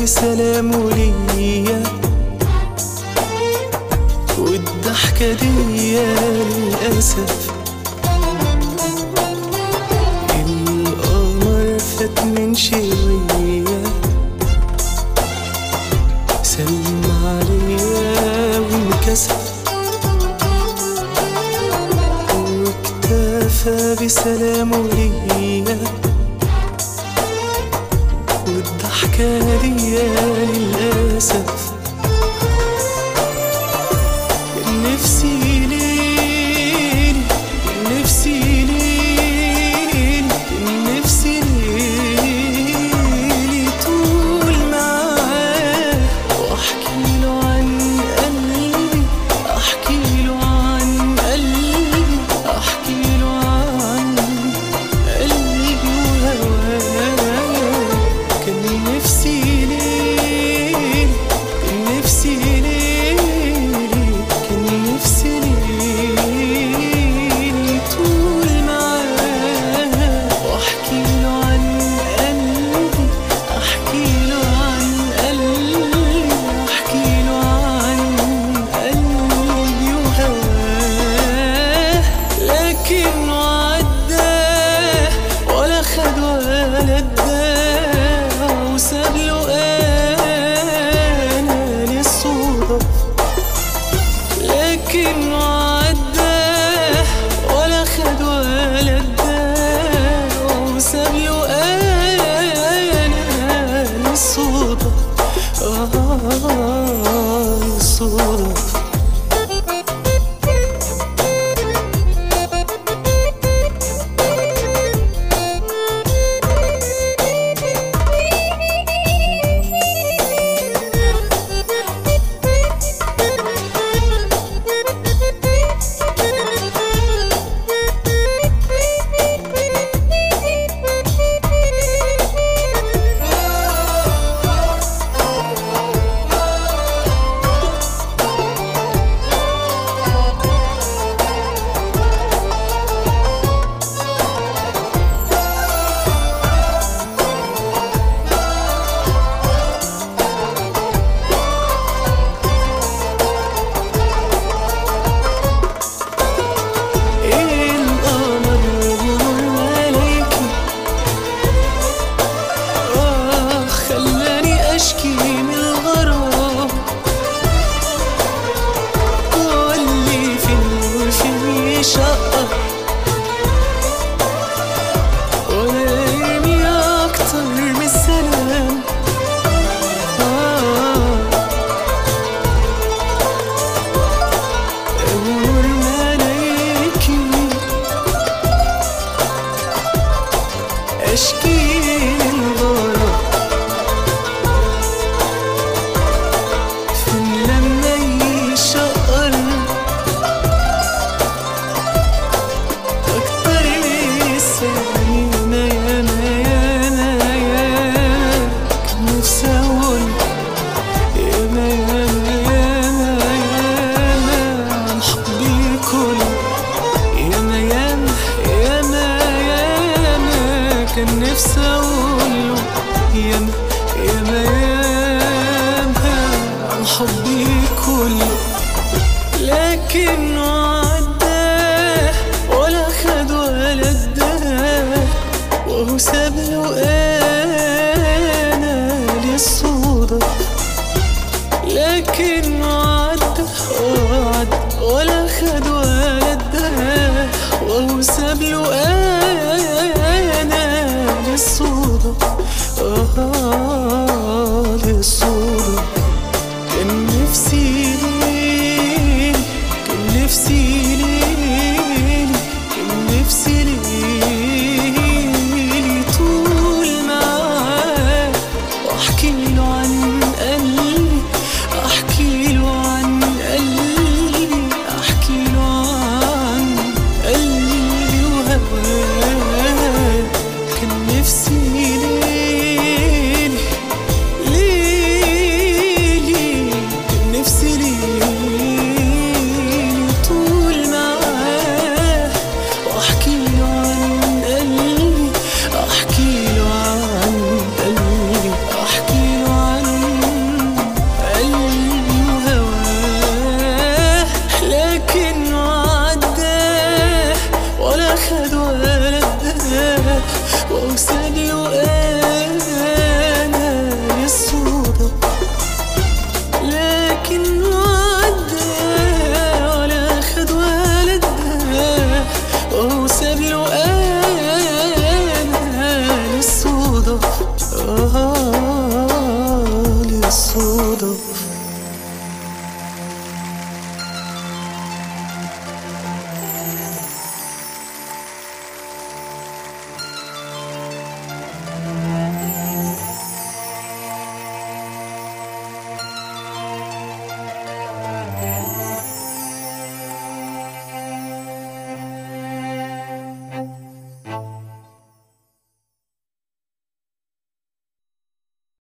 بسلامه ليا والضحكة دي للأسف القمر فات من شوية سلم عليا وانكسف واكتفى بسلامه ليا والضحكة دي للأسف نفسي ليلي نفسي ليلي نفسي ليلي طول معاه واحكي له عن قلبي احكي له عن قلبي احكي له عن قلبي وهواه كان نفسي ليلي كان نفسي ليلي كان نفسي ليلي طول معاه واحكي له عن قلبي احكي له عن قلبي احكي له عن قلبي وهواه لكنه عداه ولا خد ولا اداه وساب له انا للصدف لكنه عداه ولا خد ولا اداه وساب له انا للصدف آه للصدف القمر نور ملاكي آه خلاني أشكي من الغرام واللي في النور في شقة وأنا يرمي أكتر من السلام آه نور ملايكي اشكي الغرام فين لما يشقر اكتر من السنين ياما ياما ياما كان نفسي اقول ياما ياما ياما ياما عن حبي كله ياما ياما ياما ياما كان نفسي اقوله ياما ياما ياما عن حبي كله لكنه عداه ولا خد ولا اداه وهو ساب له انا للصدف لكنه عدى عدى ولا خد ولا اداه وهو ساب له انا للصدف آه للصدف كان نفسي ليلي كان نفسي ليلي كان نفسي ليلي طول معاه واحكي له عن قلبي احكي له عن قلبي احكي له عن قلبي وهواه كان نفسي ليلي وأوصل له أنا للصدف لكن عدى ولا خد ولا ادى وأوصل له أنا للصدف آه للصدف